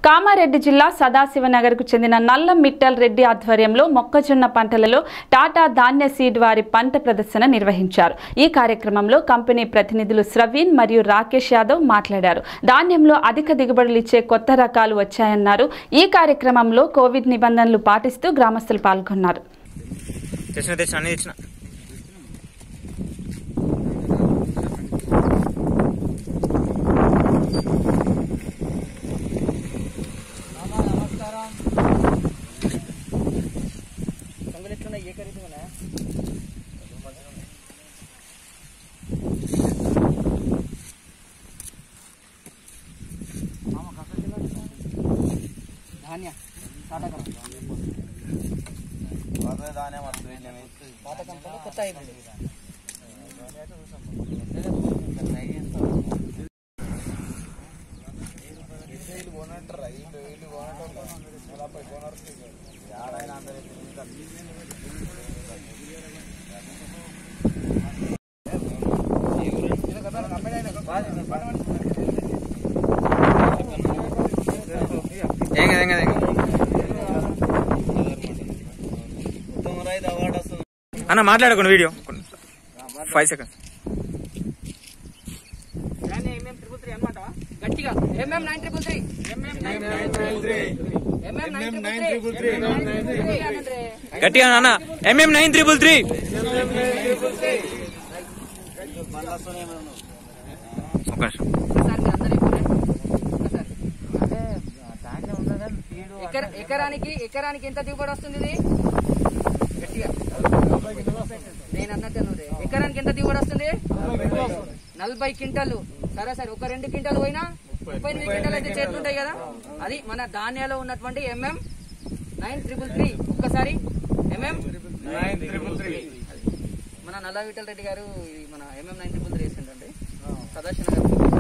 కామారెడ్డి జిల్లా సదాశివనగర్కు చెందిన నల్ల మిట్టల్ రెడ్డి ఆధ్వర్యంలో మొక్కజొన్న పంటలలో టాటా ధాన్య సీడ్ వారి పంట ప్రదర్శన నిర్వహించారు ఈ కార్యక్రమంలో కంపెనీ ప్రతినిధులు స్రవీన్ మరియు రాకేష్ యాదవ్ మాట్లాడారు ధాన్యంలో అధిక దిగుబడులు ఇచ్చే కొత్త రకాలు వచ్చాయన్నారు ఈ కార్యక్రమంలో కోవిడ్ నిబంధనలు పాటిస్తూ గ్రామస్తులు పాల్గొన్నారు తెచ్చిన తెచ్చిన అన్ని తెచ్చిన ధాన్య పాత కంపెనీ కొత్త అయిపోయింది ఏం కదా ఏం కదా ఏం కదా. అన్న మాట్లాడకుండా వీడియో ఫైవ్ సెకండ్స్ గట్టిగా MM nine triple three MM nine triple three MM nine triple three గట్టిగా అన్న ఎంఎం నైన్ త్రిబుల్ త్రీ ఒక నిమిషం ఎకర- ఎకరానికి ఎకరానికి ఎంత దిగుబడి వస్తుంది ఇది గట్టిగా నేను అన్నట్టు నువ్వు ఎకరానికి ఎంత దిగుబడి వస్తుంది నలభై క్వింటాలు సరే సరే ఒక రెండు క్వింటాలు పోయినా ముప్పై ఎనిమిది క్వింటాలు అయితే చేరుతుంటాయి కదా అది మన ధాన్యాలో ఉన్నటువంటి ఎంఎం నైన్ ట్రిపుల్ త్రీ ఒక్కసారి ఎంఎం నైన్ ట్రిపుల్ త్రీ మన నల్ల విఠల్ రెడ్డి గారు ఇది మన ఎంఎం నైన్ ట్రిపుల్ త్రీ వేసిండండి సదాశివ గారు